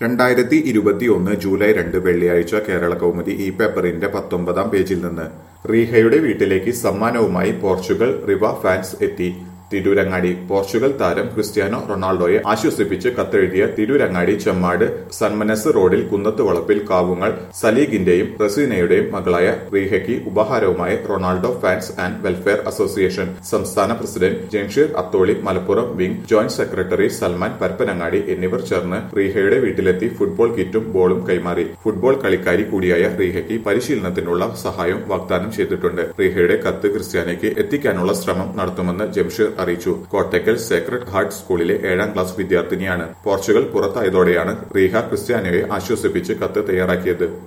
രണ്ടായിരത്തി ഇരുപത്തിയൊന്ന് ജൂലൈ രണ്ട് വെള്ളിയാഴ്ച കേരള കൗമുദി ഈ പേപ്പറിന്റെ പത്തൊമ്പതാം പേജിൽ നിന്ന് റീഹയുടെ വീട്ടിലേക്ക് സമ്മാനവുമായി പോർച്ചുഗൽ റിവ ഫാൻസ് എത്തി തിരൂരങ്ങാടി പോർച്ചുഗൽ താരം ക്രിസ്ത്യാനോ റൊണാൾഡോയെ ആശ്വസിപ്പിച്ച് കത്തെഴുതിയ തിരൂരങ്ങാടി ചെമ്മാട് സന്മനസ് റോഡിൽ കുന്നത്ത് വളപ്പിൽ കാവുങ്ങൾ സലീഗിന്റെയും റസീനയുടെയും മകളായ റീഹയ്ക്ക് ഉപഹാരവുമായി Ronaldo fans and welfare association സംസ്ഥാന president Jamsheer Atholi Malappuram wing joint secretary Salman Parappanangadi എന്നിവർ ചേർന്ന് റീഹയുടെ വീട്ടിലെത്തി ഫുട്ബോൾ കിറ്റും ബോളും കൈമാറി ഫുട്ബോൾ കളിക്കാരി കൂടിയായ റീഹയ്ക്ക് പരിശീലനത്തിനുള്ള സഹായം വാഗ്ദാനം ചെയ്തിട്ടുണ്ട് റീഹയുടെ കത്ത് ക്രിസ്ത്യാനയ്ക്ക് എത്തിക്കാനുള്ള ശ്രമം നടത്തുമെന്ന് ജംഷീർ അറിയിച്ചു കോട്ടയ്ക്കൽ സേക്രഡ് ഹാർട്ട് സ്കൂളിലെ ഏഴാം ക്ലാസ് വിദ്യാർത്ഥിനിയാണ് പോർച്ചുഗൽ പുറത്തായതോടെയാണ് റീഹ ക്രിസ്ത്യാനോയെ ആശ്വസിപ്പിച്ച് കത്ത് തയ്യാറാക്കിയത്